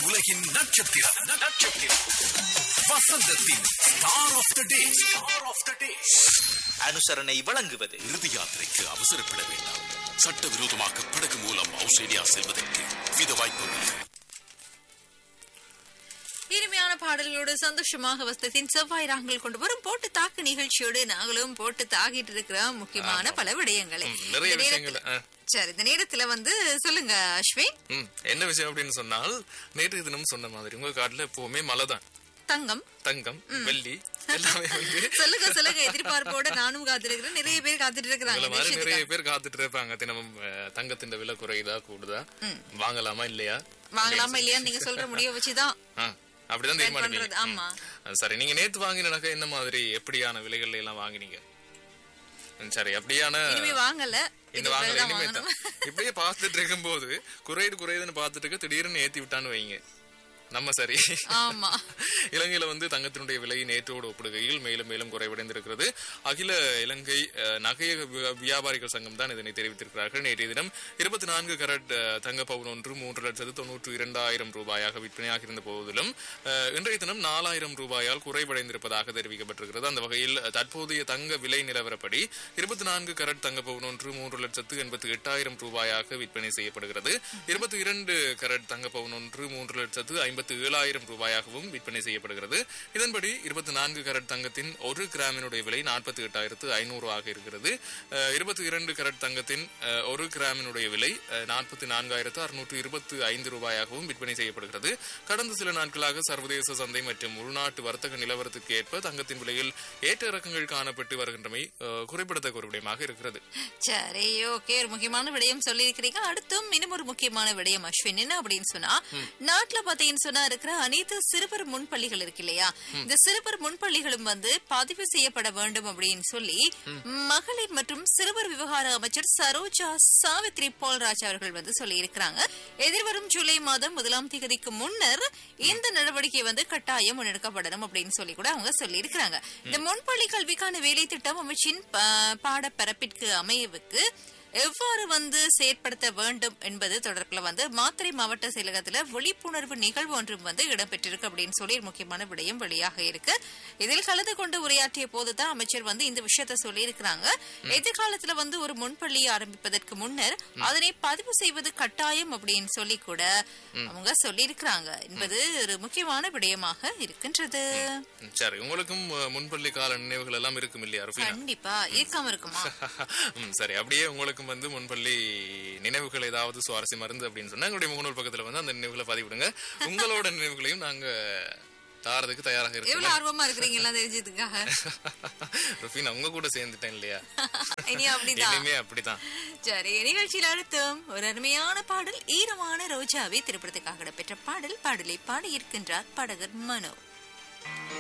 உலகின் நட்சத்திரம் நட்சத்திரம் வசந்தத்தின் star of the day star of the day அனுசரணை வழங்குவது இறுதி யாத்திரைக்கு அவசரப்பட வேண்டாம் சட்டவிரோதமாக படகு மூலம் ஆஸ்திரேலியா செல்வதற்கு வித வாய்ப்புள்ளது இனிமையான பாடல்களோடு சந்தோஷமாக வசத்தின் செவ்வாய் ராகங்கள் கொண்டு வரும் போட்டு தாக்கு நிகழ்ச்சியோடு நாங்களும் போட்டு தாக்கிட்டு இருக்கிறோம் முக்கியமான பல விடயங்களை ம், நிறைய இந்த விஷயங்கள், நேரத்துல- ஆ. சரி இந்த நேரத்துல வந்து சொல்லுங்க அஸ்வின் ம், என்ன விஷயம் அப்படின்னு சொன்னால் நேற்று தினம் சொன்ன மாதிரி உங்க காட்டுல எப்பவுமே மழை தான் தங்கம் தங்கம் வெள்ளி எல்லாமே வந்து சொல்லுங்க சொல்லுங்க எதிர்பார்ப்போட நானும் காத்திருக்கிறேன் நிறைய பேர் காத்துட்டு இருக்கிறாங்க உங்களை இந்த மாதிரி நிறைய விஷயத்துக்காக. பேர் காத்துட்டு இருப்பாங்க தினமும் அஹ், தங்கத்தின் விலை குறையுதா கூடுதா வாங்கலாமா இல்லையா வாங்கலாமா இல்லையா நீங்க சொல்ற முடிய வச்சுதான் ஆ, அப்படிதான் Plan தீர்மானிப்பீங்க பண்றது, ஆமா. ம். சரி நீங்க நேத்து வாங்கின நகை என்ன மாதிரி எப்படியான விலைகள்ல எல்லாம் வாங்கினீங்க ம், சரி அப்படியான இனிமே வாங்கல இந்த இதுக்கு வாங்கல மேலதான் இனிமே தான் வாங்கணும். இப்படியே பார்த்துட்டு இருக்கும்போது குறையுது குறையுதுன்னு பார்த்துட்டு இருக்க திடீர்னு ஏத்தி விட்டான்னு வைங்க நம்ம சரி ஆமா இலங்கையில வந்து தங்கத்தினுடைய விலை நேற்றோடு ஒப்பிடுகையில் மேலும் மேலும் குறைவடைந்திருக்கிறது அகில இலங்கை அஹ், நகைய வி- வியாபாரிகள் சங்கம் தான் இதனை தெரிவித்திருக்கிறார்கள் நேற்றைய தினம் இருபத்தி நான்கு கரட் அஹ், தங்க பவுன் ஒன்று மூன்று லட்சத்து தொன்னூற்று இரண்டாயிரம் ரூபாயாக விற்பனையாக இருந்த போதிலும் அஹ், இன்றைய தினம் நாலாயிரம் ரூபாயால் குறைவடைந்திருப்பதாக தெரிவிக்கப்பட்டிருக்கிறது அந்த வகையில் அஹ், தற்போதைய தங்க விலை நிலவரப்படி இருபத்தி நான்கு கரட் தங்க பவுன் ஒன்று மூன்று லட்சத்து எண்பத்தி எட்டாயிரம் ரூபாயாக விற்பனை செய்யப்படுகிறது இருபத்தி இரண்டு கரட் தங்க பவுன் ஒன்று மூன்று லட்சத்து ஐம்பத்தி ஏழாயிரம் ரூபாயாகவும் விற்பனை செய்யப்படுகிறது இதன்படி இருபத்தி நான்கு கரட் தங்கத்தின் ஒரு கிராமினுடைய விலை நாற்பத்தி எட்டாயிரத்து ஐநூறு ஆக இருக்கிறது இருபத்தி இரண்டு கரட் தங்கத்தின் அஹ், ஒரு கிராமினுடைய விலை நாற்பத்தி நான்காயிரத்து அறுநூற்று இருபத்தி ஐந்து ரூபாயாகவும் விற்பனை செய்யப்படுகிறது கடந்த சில நாட்களாக சர்வதேச சந்தை மற்றும் உள்நாட்டு வர்த்தக நிலவரத்துக்கு ஏற்ப தங்கத்தின் விலையில் ஏற்ற இறக்கங்கள் காணப்பட்டு வருகின்றமை அஹ், குறிப்பிடத்தக்க ஒரு விடயமாக இருக்கிறது சரி ஓகே ஒரு முக்கியமான விடயம் சொல்லியிருக்கிறீங்க அடுத்தும் இன்னும் ஒரு முக்கியமான விடயம் அஸ்வின் என்ன அப்படின்னு சொன்னா நாட்டுல பாத்தீங்கன்னு சொன்னா இருக்கிற அனைத்து சிறுவர் முன்பள்ளிகள் இருக்கு இல்லையா இந்த சிறுவர் முன்பள்ளிகளும் வந்து பதிவு செய்யப்பட வேண்டும் அப்படின்னு சொல்லி மகளிர் மற்றும் சிறுவர் விவகார அமைச்சர் சரோஜா சாவித்ரி பால்ராஜ் அவர்கள் வந்து சொல்லி இருக்கிறாங்க எதிர்வரும் ஜூலை மாதம் முதலாம் தேதிக்கு முன்னர் இந்த நடவடிக்கை வந்து கட்டாயம் முன்னெடுக்கப்படணும் அப்படின்னு சொல்லி கூட அவங்க சொல்லி இருக்கிறாங்க இந்த முன்பள்ளி கல்விக்கான வேலை திட்டம் அமைச்சின் பா- பாடப்பரப்பிற்கு அமையவுக்கு எவ்வாறு வந்து செயற்படுத்த வேண்டும் என்பது தொடர்பில் வந்து மாத்திரை மாவட்ட செயலகத்துல விழிப்புணர்வு நிகழ்வு ஒன்றும் வந்து இடம்பெற்றிருக்கு அப்படின்னு சொல்லி ஒரு முக்கியமான விடயம் வெளியாக இருக்கு இதில் கலந்து கொண்டு உரையாற்றிய போதுதான் அமைச்சர் வந்து இந்த விஷயத்த சொல்லி இருக்கிறாங்க எதிர்காலத்துல வந்து ஒரு முன்பள்ளியை ஆரம்பிப்பதற்கு முன்னர் அதனை பதிவு செய்வது கட்டாயம் அப்படின்னு சொல்லி கூட அவங்க சொல்லி இருக்கிறாங்க என்பது ஒரு முக்கியமான விடயமாக இருக்கின்றது ம், சரி உங்களுக்கும் அஹ், முன்பள்ளி கால நினைவுகள் எல்லாம் இருக்கும் இல்லையா ருஃபீனா கண்டிப்பா இருக்காம இருக்குமா ம், சரி அப்படியே உங்களுக்கும் வந்து முன்பள்ளி நினைவுகள் ஏதாவது சுவாரஸ்யமா இருந்து அப்படின்னு சொன்னா எங்களுடைய முகநூல் பக்கத்துல வந்து அந்த நினைவுகளை பதிவிடுங்க உங்களோட நினைவுகளையும் நாங்க தாரதுக்கு தயாராக எவ்வளவு இருக்கோம் ஆர்வமா இருக்கிறீங்க எல்லாம் தெரிஞ்சதுக்காக ருஃபீனா உங்க கூட சேர்ந்துட்டேன் இல்லையா இனி அப்படிதான் இனிமே அப்படிதான் சரி நிகழ்ச்சியில் அடுத்தும் ஒரு அருமையான பாடல் ஈரமான ரோஜாவை திரைப்படத்துக்காக இடம்பெற்ற பாடல் பாடலை பாடியிருக்கின்றார் பாடகர் மனோ